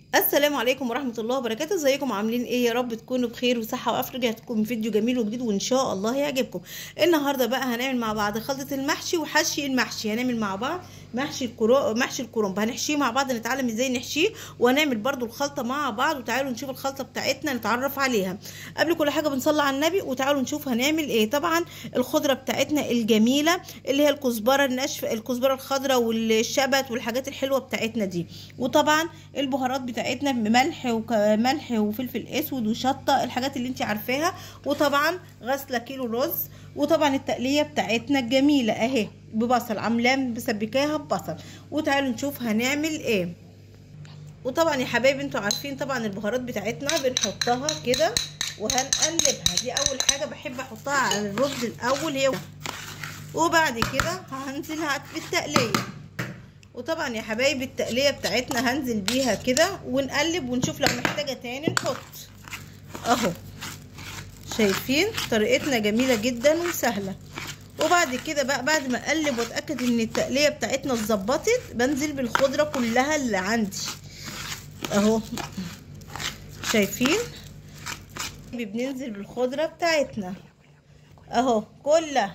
السلام عليكم ورحمة الله وبركاته ازيكم عاملين ايه يا رب تكونوا بخير وصحة وعافية رجعتكم فيديو جميل وجديد وان شاء الله يعجبكم النهارده بقى هنعمل مع بعض خلطة المحشي وحشي المحشي هنعمل مع بعض محشي الكرو محشي الكرنب هنحشيه مع بعض نتعلم ازاي نحشيه وهنعمل برضو الخلطة مع بعض وتعالوا نشوف الخلطة بتاعتنا نتعرف عليها قبل كل حاجة بنصلي على النبي وتعالوا نشوف هنعمل ايه طبعا الخضرة بتاعتنا الجميلة اللي هي الكزبرة الناشفة الكزبرة الخضراء والشبت والحاجات الحلوة بتاعتنا دي وطبعا البهارات بتاعتنا ملح وملح وفلفل اسود وشطه الحاجات اللي انت عارفاها وطبعا غسله كيلو رز وطبعا التقليه بتاعتنا الجميله اهي ببصل عاملاه مسبكاها ببصل وتعالوا نشوف هنعمل ايه وطبعا يا حبايبي انتوا عارفين طبعا البهارات بتاعتنا بنحطها كده وهنقلبها دي اول حاجه بحب احطها على الرز الاول هي وبعد كده هنزلها بالتقليه وطبعا يا حبايبي التقليه بتاعتنا هنزل بيها كده ونقلب ونشوف لو محتاجه تاني نحط اهو شايفين طريقتنا جميله جدا وسهله وبعد كده بقى بعد ما اقلب واتاكد ان التقليه بتاعتنا اتظبطت بنزل بالخضره كلها اللي عندي اهو شايفين بننزل بالخضره بتاعتنا اهو كلها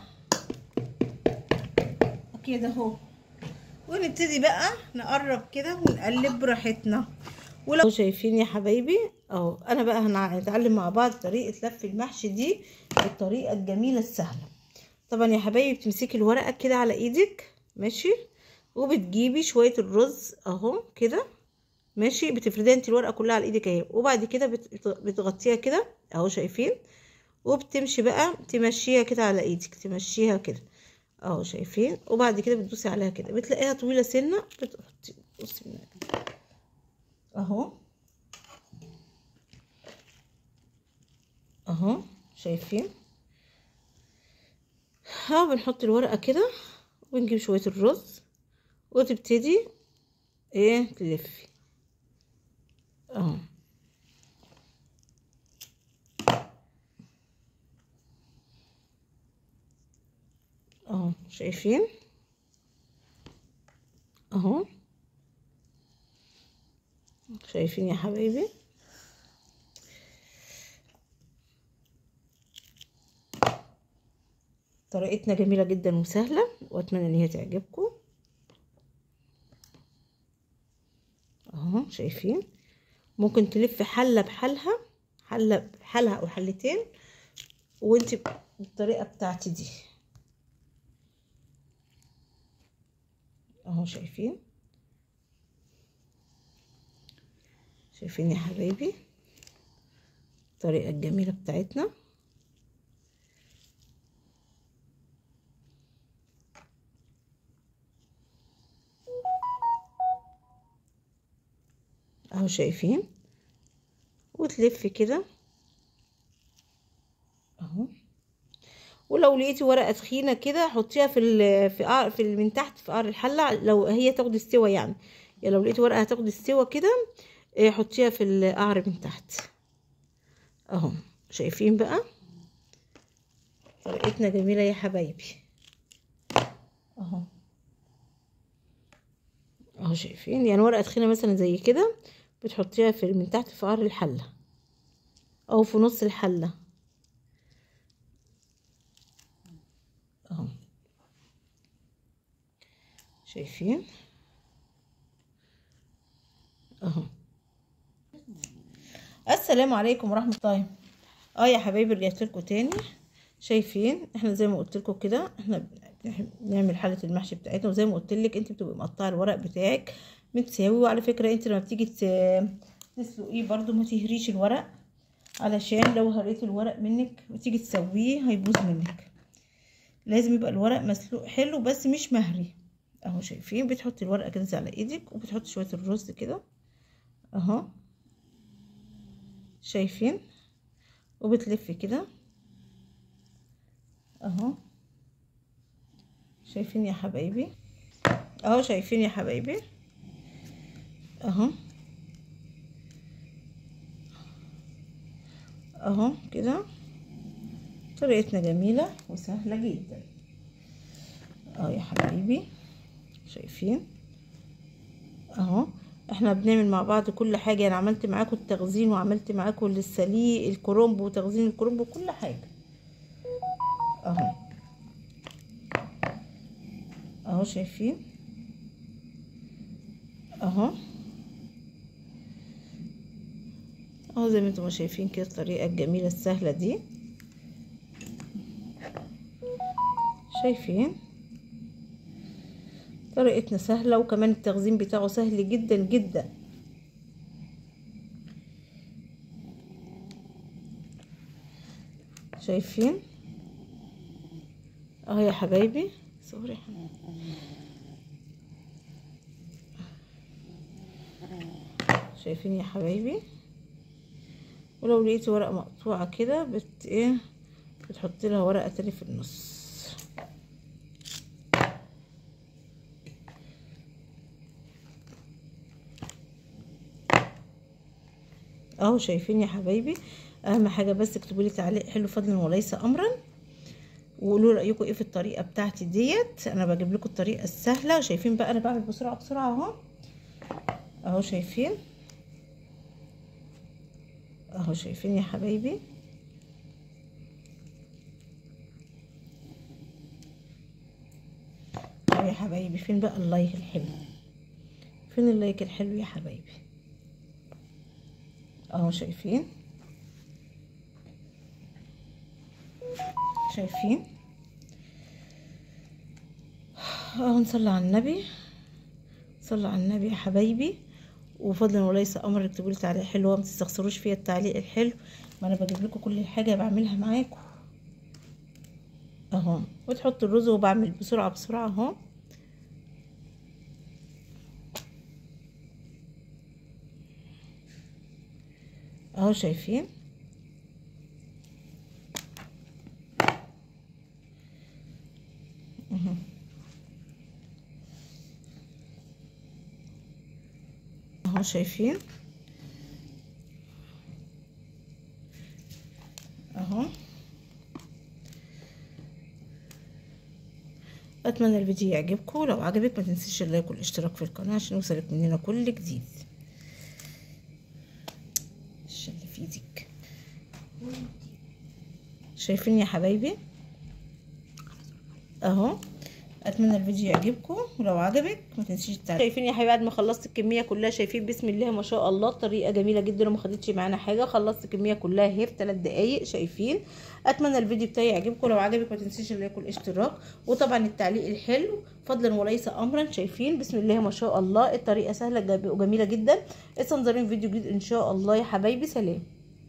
كده اهو ونبتدي بقى نقرب كده ونقلب براحتنا ولو شايفين يا حبايبي اهو انا بقى هنتعلم مع بعض طريقه لف المحشي دي بالطريقه الجميله السهله طبعا يا حبايبي بتمسكي الورقه كده على ايدك ماشي وبتجيبي شويه الرز اهو كده ماشي بتفرديها انت الورقه كلها على ايدك اهي وبعد كده بتغطيها كده اهو شايفين وبتمشي بقى تمشيها كده على ايدك تمشيها كده اهو شايفين وبعد كده بتدوسي عليها كده بتلاقيها طويله سنه بتحطي بصي من اهو اهو شايفين ها بنحط الورقه كده ونجيب شويه الرز وتبتدي ايه تلفي اهو اهو شايفين اهو شايفين يا حبايبي طريقتنا جميلة جدا وسهلة واتمنى ان هي تعجبكم اهو شايفين ممكن تلف حلة بحالها حلة بحالها او حلتين وانت بالطريقة بتاعتي دي اهو شايفين شايفين يا حبايبي الطريقة الجميلة بتاعتنا اهو شايفين وتلفي كده اهو ولو لقيتي ورقه تخينه كده حطيها في ال في قعر في من تحت في قعر الحله لو هي تاخد استوى يعني يعني لو لقيتي ورقه هتاخد استوى كده حطيها في القعر من تحت اهو شايفين بقى طريقتنا جميله يا حبايبي اهو اهو شايفين يعني ورقه تخينه مثلا زي كده بتحطيها في من تحت في قعر الحله او في نص الحله اهو شايفين اهو السلام عليكم ورحمه الله اه يا حبايبي رجعت لكم تاني شايفين احنا زي ما قلت لكم كده احنا بنعمل حله المحشي بتاعتنا وزي ما قلت لك انت بتبقي مقطعه الورق بتاعك متساوي وعلى فكره انت لما بتيجي تسلقيه برده ما تهريش الورق علشان لو هريت الورق منك وتيجي تسويه هيبوظ منك لازم يبقى الورق مسلوق حلو بس مش مهري اهو شايفين بتحطي الورقه كده على ايدك وبتحطي شويه الرز كده اهو شايفين وبتلفي كده اهو شايفين يا حبايبي اهو شايفين يا حبايبي اهو اهو كده طريقتنا جميلة وسهلة جدا اهو يا حبايبي شايفين اهو احنا بنعمل مع بعض كل حاجة انا عملت معاكم التخزين وعملت معاكم السليق الكرنب وتخزين الكرنب وكل حاجة اهو اهو شايفين اهو اهو زي ما انتم شايفين كده الطريقة الجميلة السهلة دي شايفين طريقتنا سهلة وكمان التخزين بتاعه سهل جدا جدا شايفين اهو يا حبايبي سوري شايفين يا حبايبي ولو لقيتي ورقة مقطوعة كده بت ايه بتحطي لها ورقة تاني في النص اهو شايفين يا حبايبي اهم حاجه بس اكتبوا لي تعليق حلو فضلا وليس امرا وقولوا رايكم ايه في الطريقه بتاعتي ديت انا بجيب لكم الطريقه السهله شايفين بقى انا بعمل بسرعه بسرعه اهو اهو شايفين اهو شايفين يا حبايبي اهو يا حبايبي فين بقى اللايك الحلو فين اللايك الحلو يا حبايبي اهو شايفين شايفين اهو نصلي على النبي صلوا على النبي يا حبايبي وفضلا وليس امر اكتبوا لي تعليق حلو ما تستخسروش فيا التعليق الحلو ما انا بجيب لكم كل حاجه بعملها معاكم اهو وتحط الرز وبعمل بسرعه بسرعه اهو اهو شايفين اهو اهو شايفين اهو اتمنى الفيديو يعجبكم لو عجبك ما تنسيش اللايك والاشتراك في القناه عشان يوصلك مننا كل جديد الشل في ايدك شايفين يا حبايبي اهو اتمنى الفيديو يعجبكم ولو عجبك ما تنسيش التعليق شايفين يا حبايبي بعد ما خلصت الكميه كلها شايفين بسم الله ما شاء الله الطريقه جميله جدا وما خدتش معانا حاجه خلصت الكميه كلها اهي في 3 دقايق شايفين اتمنى الفيديو بتاعي يعجبكم لو عجبك ما تنسيش اللايك والاشتراك وطبعا التعليق الحلو فضلا وليس امرا شايفين بسم الله ما شاء الله الطريقه سهله وجميله جدا استنظرين فيديو جديد ان شاء الله يا حبايبي سلام